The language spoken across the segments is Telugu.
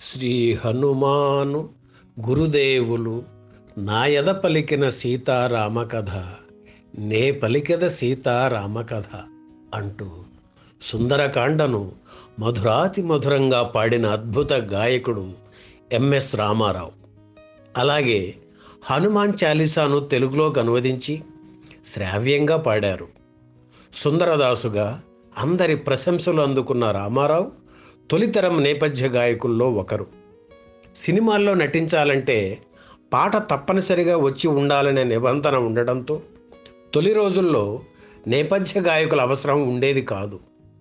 శ్రీ హనుమాను గురుదేవులు నాయద పలికిన సీతారామ కథ నే పలికెద సీతారామ కథ అంటూ సుందరకాండను మధురాతి మధురంగా పాడిన అద్భుత గాయకుడు ఎంఎస్ రామారావు అలాగే హనుమాన్ చాలీసాను తెలుగులోకి అనువదించి శ్రావ్యంగా పాడారు సుందరదాసుగా అందరి ప్రశంసలు అందుకున్న రామారావు తొలితరం నేపథ్య గాయకుల్లో ఒకరు సినిమాల్లో నటించాలంటే పాట తప్పనిసరిగా వచ్చి ఉండాలనే నిబంధన ఉండడంతో తొలి రోజుల్లో నేపథ్య గాయకుల అవసరం ఉండేది కాదు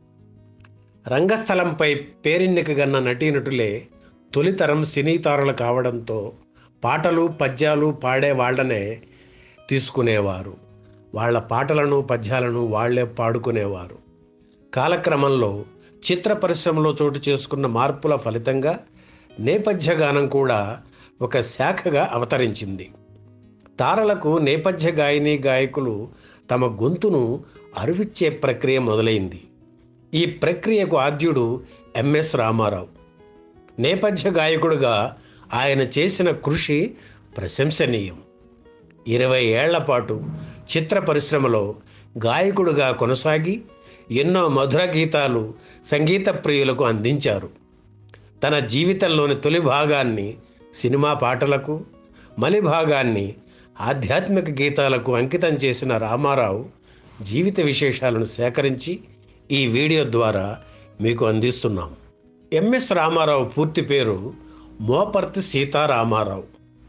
రంగస్థలంపై పేరెన్నికగన్న నటీనటులే తొలితరం సినీతారులు కావడంతో పాటలు పద్యాలు పాడే వాళ్ళనే తీసుకునేవారు వాళ్ళ పాటలను పద్యాలను వాళ్లే పాడుకునేవారు కాలక్రమంలో చిత్ర పరిశ్రమలో చోటు చేసుకున్న మార్పుల ఫలితంగా నేపథ్య గానం కూడా ఒక శాఖగా అవతరించింది తారలకు నేపథ్య గాయని గాయకులు తమ గొంతును అరువిచ్చే ప్రక్రియ మొదలైంది ఈ ప్రక్రియకు ఆద్యుడు ఎంఎస్ రామారావు నేపథ్య గాయకుడుగా ఆయన చేసిన కృషి ప్రశంసనీయం ఇరవై ఏళ్ల పాటు చిత్ర పరిశ్రమలో గాయకుడుగా కొనసాగి ఎన్నో మధుర గీతాలు సంగీత ప్రియులకు అందించారు తన జీవితంలోని తొలి భాగాన్ని సినిమా పాటలకు మలి భాగాన్ని ఆధ్యాత్మిక గీతాలకు అంకితం చేసిన రామారావు జీవిత విశేషాలను సేకరించి ఈ వీడియో ద్వారా మీకు అందిస్తున్నాం ఎంఎస్ రామారావు పూర్తి పేరు మోపర్తి సీతారామారావు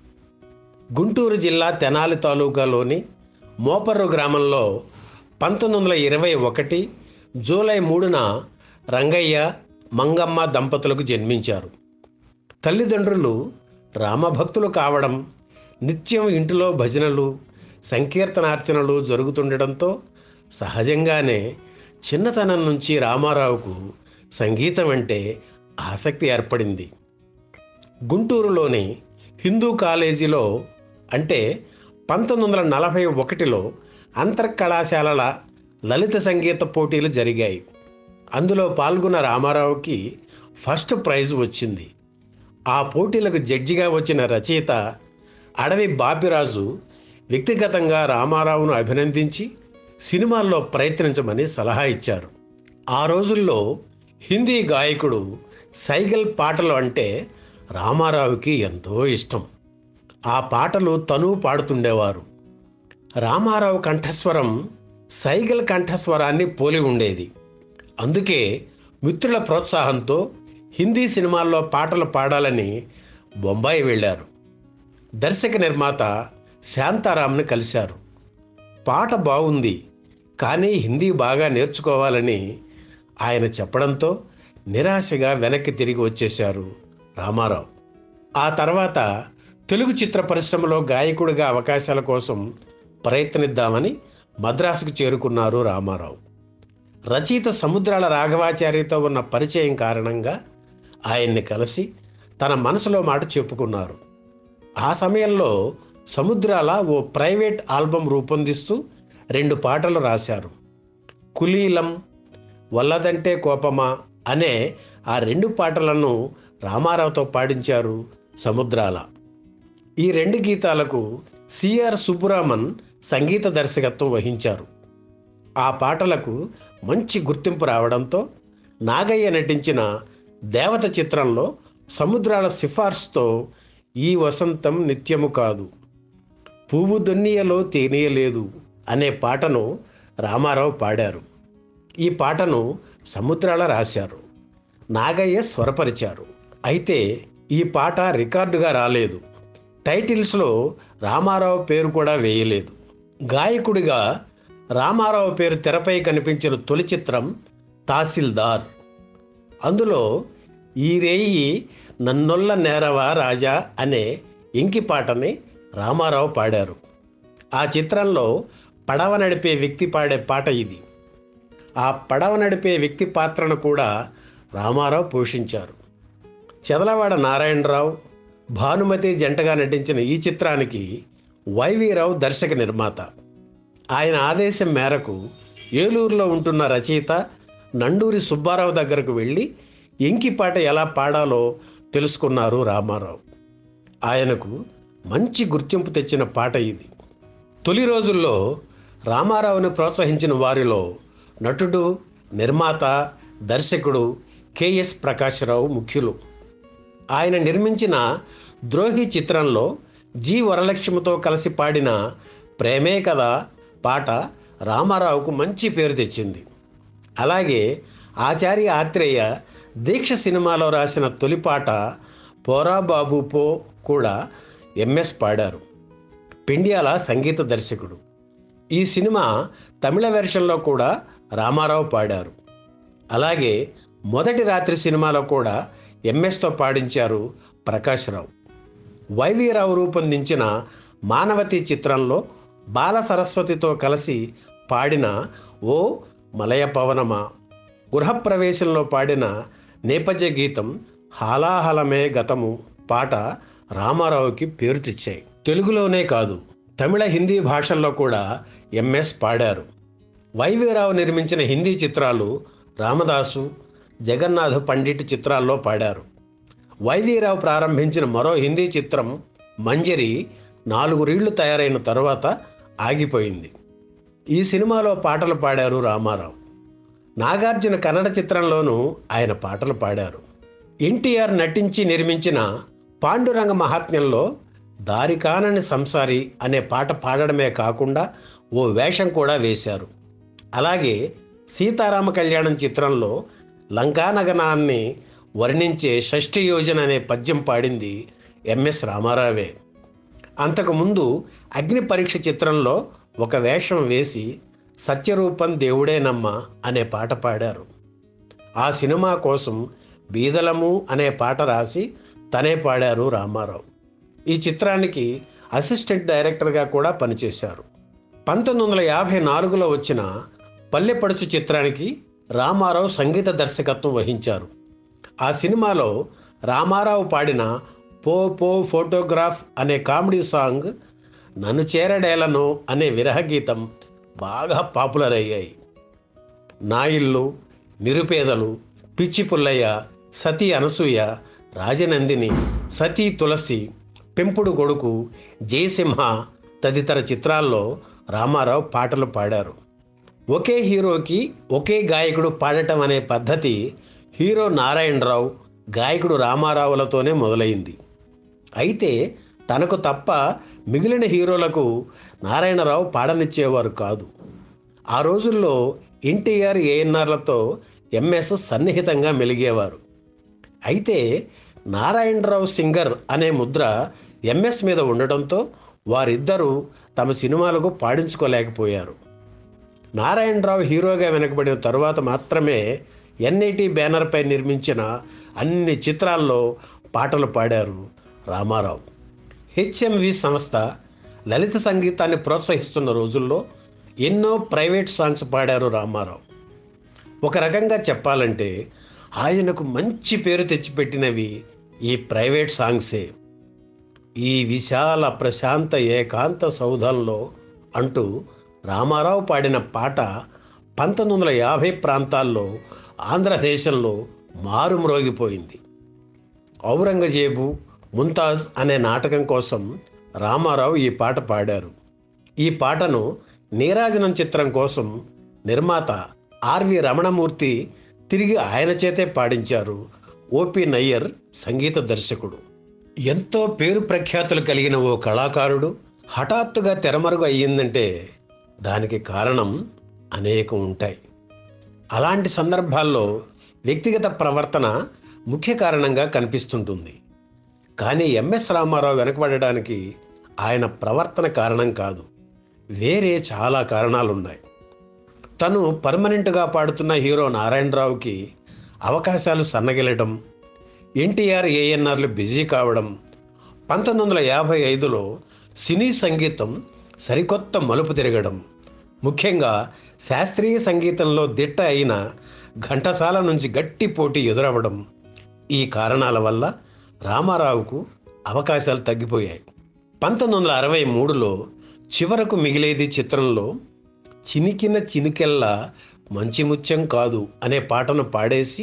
గుంటూరు జిల్లా తెనాలి తాలూకాలోని మోపర్రు గ్రామంలో పంతొమ్మిది వందల ఇరవై ఒకటి జూలై మూడున రంగయ్య మంగమ్మ దంపతులకు జన్మించారు తల్లిదండ్రులు రామభక్తులు కావడం నిత్యం ఇంటిలో భజనలు సంకీర్తనార్చనలు జరుగుతుండటంతో సహజంగానే చిన్నతనం నుంచి రామారావుకు సంగీతం అంటే ఆసక్తి ఏర్పడింది గుంటూరులోని హిందూ కాలేజీలో అంటే పంతొమ్మిది వందల నలభై ఒకటిలో అంతర్కళాశాలల లలిత సంగీత పోటీలు జరిగాయి అందులో పాల్గొన్న రామారావుకి ఫస్ట్ ప్రైజ్ వచ్చింది ఆ పోటీలకు జడ్జిగా వచ్చిన రచయిత అడవి బాపిరాజు వ్యక్తిగతంగా రామారావును అభినందించి సినిమాల్లో ప్రయత్నించమని సలహా ఇచ్చారు ఆ రోజుల్లో హిందీ గాయకుడు సైగల్ పాటలు అంటే రామారావుకి ఎంతో ఇష్టం ఆ పాటలు తను పాడుతుండేవారు రామారావు కంఠస్వరం సైగల్ కంఠస్వరాన్ని పోలి ఉండేది అందుకే మిత్రుల ప్రోత్సాహంతో హిందీ సినిమాల్లో పాటలు పాడాలని బొంబాయి వెళ్ళారు దర్శక నిర్మాత శాంతారాంని కలిశారు పాట బాగుంది కానీ హిందీ బాగా నేర్చుకోవాలని ఆయన చెప్పడంతో నిరాశగా వెనక్కి తిరిగి వచ్చేశారు రామారావు ఆ తర్వాత తెలుగు చిత్ర పరిశ్రమలో గాయకుడిగా అవకాశాల కోసం ప్రయత్నిద్దామని మద్రాసుకు చేరుకున్నారు రామారావు రచయిత సముద్రాల రాఘవాచార్యతో ఉన్న పరిచయం కారణంగా ఆయన్ని కలిసి తన మనసులో మాట చెప్పుకున్నారు ఆ సమయంలో సముద్రాల ఓ ప్రైవేట్ ఆల్బం రూపొందిస్తూ రెండు పాటలు రాశారు కులీలం వల్లదంటే కోపమా అనే ఆ రెండు పాటలను రామారావుతో పాడించారు సముద్రాల ఈ రెండు గీతాలకు సిఆర్ సుబ్బురామన్ సంగీత దర్శకత్వం వహించారు ఆ పాటలకు మంచి గుర్తింపు రావడంతో నాగయ్య నటించిన దేవత చిత్రంలో సముద్రాల సిఫార్సుతో ఈ వసంతం నిత్యము కాదు పువ్వు దొన్నియలో తేనీయలేదు అనే పాటను రామారావు పాడారు ఈ పాటను సముద్రాల రాశారు నాగయ్య స్వరపరిచారు అయితే ఈ పాట రికార్డుగా రాలేదు టైటిల్స్లో రామారావు పేరు కూడా వేయలేదు గాయకుడిగా రామారావు పేరు తెరపై కనిపించిన తొలి చిత్రం తహసీల్దార్ అందులో ఈ రేయి నన్నొల్ల నేరవా రాజా అనే ఇంకి పాటని రామారావు పాడారు ఆ చిత్రంలో పడవ నడిపే వ్యక్తి పాడే పాట ఇది ఆ పడవ నడిపే వ్యక్తి పాత్రను కూడా రామారావు పోషించారు చెదలవాడ నారాయణరావు భానుమతి జంటగా నటించిన ఈ చిత్రానికి వైవీరావు దర్శక నిర్మాత ఆయన ఆదేశం మేరకు ఏలూరులో ఉంటున్న రచయిత నండూరి సుబ్బారావు దగ్గరకు వెళ్ళి ఎంకి పాట ఎలా పాడాలో తెలుసుకున్నారు రామారావు ఆయనకు మంచి గుర్తింపు తెచ్చిన పాట ఇది తొలి రోజుల్లో రామారావుని ప్రోత్సహించిన వారిలో నటుడు నిర్మాత దర్శకుడు కెఎస్ ప్రకాశ్రావు ముఖ్యులు ఆయన నిర్మించిన ద్రోహి చిత్రంలో జి వరలక్ష్మితో కలిసి పాడిన ప్రేమే కదా పాట రామారావుకు మంచి పేరు తెచ్చింది అలాగే ఆచార్య ఆత్రేయ దీక్ష సినిమాలో రాసిన తొలి పాట పోరా బాబు పో కూడా ఎంఎస్ పాడారు పిండ్యాల సంగీత దర్శకుడు ఈ సినిమా తమిళ వెర్షన్లో కూడా రామారావు పాడారు అలాగే మొదటి రాత్రి సినిమాలో కూడా ఎంఎస్తో పాడించారు ప్రకాశ్రావు వైవీరావు రూపొందించిన మానవతి చిత్రంలో బాల సరస్వతితో కలిసి పాడిన ఓ మలయ పవనమా గృహప్రవేశంలో పాడిన నేపథ్య గీతం హాలాహలమే గతము పాట రామారావుకి పేరు తెచ్చాయి తెలుగులోనే కాదు తమిళ హిందీ భాషల్లో కూడా ఎంఎస్ పాడారు వైవీరావు నిర్మించిన హిందీ చిత్రాలు రామదాసు జగన్నాథ్ పండిట్ చిత్రాల్లో పాడారు వైవీరావు ప్రారంభించిన మరో హిందీ చిత్రం మంజరి నాలుగు రీళ్లు తయారైన తరువాత ఆగిపోయింది ఈ సినిమాలో పాటలు పాడారు రామారావు నాగార్జున కన్నడ చిత్రంలోనూ ఆయన పాటలు పాడారు ఎన్టీఆర్ నటించి నిర్మించిన పాండురంగ మహాత్మ్యంలో దారికానని సంసారి అనే పాట పాడడమే కాకుండా ఓ వేషం కూడా వేశారు అలాగే సీతారామ కళ్యాణం చిత్రంలో లంకానగనాన్ని వర్ణించే షష్ఠి యోజన అనే పద్యం పాడింది ఎంఎస్ రామారావే అంతకుముందు అగ్ని పరీక్ష చిత్రంలో ఒక వేషం వేసి సత్యరూపం దేవుడేనమ్మ అనే పాట పాడారు ఆ సినిమా కోసం బీదలము అనే పాట రాసి తనే పాడారు రామారావు ఈ చిత్రానికి అసిస్టెంట్ డైరెక్టర్గా కూడా పనిచేశారు పంతొమ్మిది వందల యాభై నాలుగులో వచ్చిన పల్లెపడుచు చిత్రానికి రామారావు సంగీత దర్శకత్వం వహించారు ఆ సినిమాలో రామారావు పాడిన పో పో ఫోటోగ్రాఫ్ అనే కామెడీ సాంగ్ నన్ను చేరడేలను అనే విరహ గీతం బాగా పాపులర్ అయ్యాయి నా ఇల్లు నిరుపేదలు పిచ్చి పుల్లయ్య సతీ అనసూయ రాజనందిని సతీ తులసి పెంపుడు కొడుకు జయసింహ తదితర చిత్రాల్లో రామారావు పాటలు పాడారు ఒకే హీరోకి ఒకే గాయకుడు పాడటం అనే పద్ధతి హీరో నారాయణరావు గాయకుడు రామారావులతోనే మొదలైంది అయితే తనకు తప్ప మిగిలిన హీరోలకు నారాయణరావు పాడనిచ్చేవారు కాదు ఆ రోజుల్లో ఎన్టీఆర్ ఏఎన్ఆర్లతో ఎంఎస్ సన్నిహితంగా మెలిగేవారు అయితే నారాయణరావు సింగర్ అనే ముద్ర ఎంఎస్ మీద ఉండటంతో వారిద్దరూ తమ సినిమాలకు పాడించుకోలేకపోయారు నారాయణరావు హీరోగా వెనకబడిన తరువాత మాత్రమే ఎన్ఐటి బ్యానర్పై నిర్మించిన అన్ని చిత్రాల్లో పాటలు పాడారు రామారావు హెచ్ఎంవి సంస్థ లలిత సంగీతాన్ని ప్రోత్సహిస్తున్న రోజుల్లో ఎన్నో ప్రైవేట్ సాంగ్స్ పాడారు రామారావు ఒక రకంగా చెప్పాలంటే ఆయనకు మంచి పేరు తెచ్చిపెట్టినవి ఈ ప్రైవేట్ సాంగ్సే ఈ విశాల ప్రశాంత ఏకాంత సౌధంలో అంటూ రామారావు పాడిన పాట పంతొమ్మిది వందల యాభై ప్రాంతాల్లో ఆంధ్రదేశంలో మారుమ్రోగిపోయింది ఔరంగజేబు ముంతాజ్ అనే నాటకం కోసం రామారావు ఈ పాట పాడారు ఈ పాటను నీరాజనం చిత్రం కోసం నిర్మాత ఆర్వి రమణమూర్తి తిరిగి ఆయన చేతే పాడించారు ఓపి నయ్యర్ సంగీత దర్శకుడు ఎంతో పేరు ప్రఖ్యాతులు కలిగిన ఓ కళాకారుడు హఠాత్తుగా తెరమరుగు అయ్యిందంటే దానికి కారణం అనేకం ఉంటాయి అలాంటి సందర్భాల్లో వ్యక్తిగత ప్రవర్తన ముఖ్య కారణంగా కనిపిస్తుంటుంది కానీ ఎంఎస్ రామారావు వెనకబడడానికి ఆయన ప్రవర్తన కారణం కాదు వేరే చాలా కారణాలున్నాయి తను పర్మనెంట్గా పాడుతున్న హీరో నారాయణరావుకి అవకాశాలు సన్నగిలడం ఎన్టీఆర్ ఏఎన్ఆర్లు బిజీ కావడం పంతొమ్మిది వందల యాభై ఐదులో సినీ సంగీతం సరికొత్త మలుపు తిరగడం ముఖ్యంగా శాస్త్రీయ సంగీతంలో దిట్ట అయిన ఘంటసాల నుంచి గట్టి పోటీ ఎదురవ్వడం ఈ కారణాల వల్ల రామారావుకు అవకాశాలు తగ్గిపోయాయి పంతొమ్మిది వందల అరవై మూడులో చివరకు మిగిలేది చిత్రంలో చినికిన చినికెల్లా మంచి ముత్యం కాదు అనే పాటను పాడేసి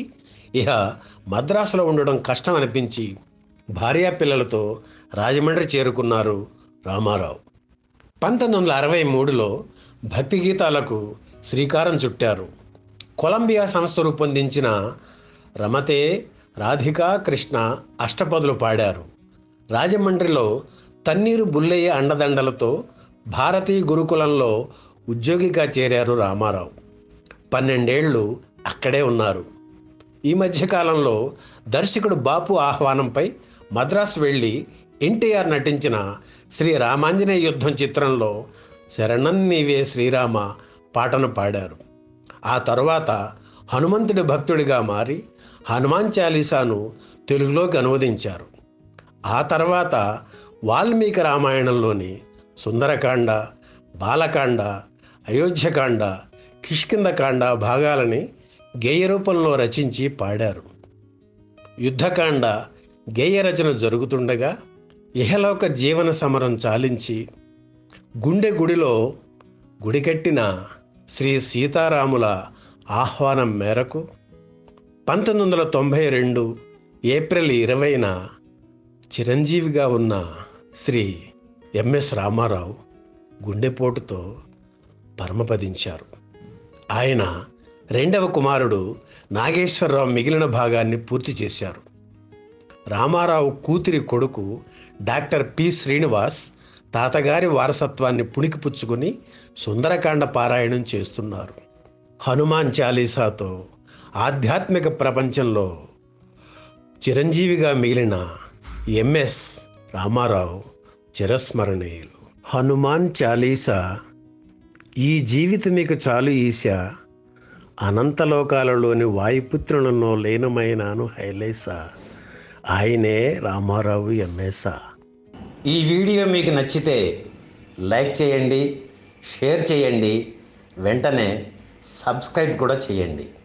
ఇక మద్రాసులో ఉండడం కష్టం అనిపించి భార్యా పిల్లలతో రాజమండ్రి చేరుకున్నారు రామారావు పంతొమ్మిది వందల అరవై మూడులో భక్తి గీతాలకు శ్రీకారం చుట్టారు కొలంబియా సంస్థ రూపొందించిన రమతే రాధికా కృష్ణ అష్టపదులు పాడారు రాజమండ్రిలో తన్నీరు బుల్లయ్య అండదండలతో భారతీయ గురుకులంలో ఉద్యోగిగా చేరారు రామారావు పన్నెండేళ్లు అక్కడే ఉన్నారు ఈ మధ్యకాలంలో దర్శకుడు బాపు ఆహ్వానంపై మద్రాసు వెళ్ళి ఎన్టీఆర్ నటించిన శ్రీ రామాంజనేయ యుద్ధం చిత్రంలో శరణం నీవే శ్రీరామ పాటను పాడారు ఆ తరువాత హనుమంతుడి భక్తుడిగా మారి హనుమాన్ చాలీసాను తెలుగులోకి అనువదించారు ఆ తర్వాత వాల్మీకి రామాయణంలోని సుందరకాండ బాలకాండ అయోధ్యకాండ కిష్కిందకాండ భాగాలని గేయ రూపంలో రచించి పాడారు యుద్ధకాండ గేయ రచన జరుగుతుండగా ఇహలోక జీవన సమరం చాలించి గుండె గుడిలో గుడి కట్టిన శ్రీ సీతారాముల ఆహ్వానం మేరకు పంతొమ్మిది వందల తొంభై రెండు ఏప్రిల్ ఇరవైన చిరంజీవిగా ఉన్న శ్రీ ఎంఎస్ రామారావు గుండెపోటుతో పరమపదించారు ఆయన రెండవ కుమారుడు నాగేశ్వరరావు మిగిలిన భాగాన్ని పూర్తి చేశారు రామారావు కూతురి కొడుకు డాక్టర్ పి శ్రీనివాస్ తాతగారి వారసత్వాన్ని పుణికిపుచ్చుకొని సుందరకాండ పారాయణం చేస్తున్నారు హనుమాన్ చాలీసాతో ఆధ్యాత్మిక ప్రపంచంలో చిరంజీవిగా మిగిలిన ఎంఎస్ రామారావు చిరస్మరణీయులు హనుమాన్ చాలీసా ఈ జీవితమిక చాలు ఈశా అనంతలోకాలలోని వాయుపుత్రులను లీనమైనాను హైలేసా ఆయనే రామారావు ఎంఎస్ఆ ఈ వీడియో మీకు నచ్చితే లైక్ చేయండి షేర్ చేయండి వెంటనే సబ్స్క్రైబ్ కూడా చేయండి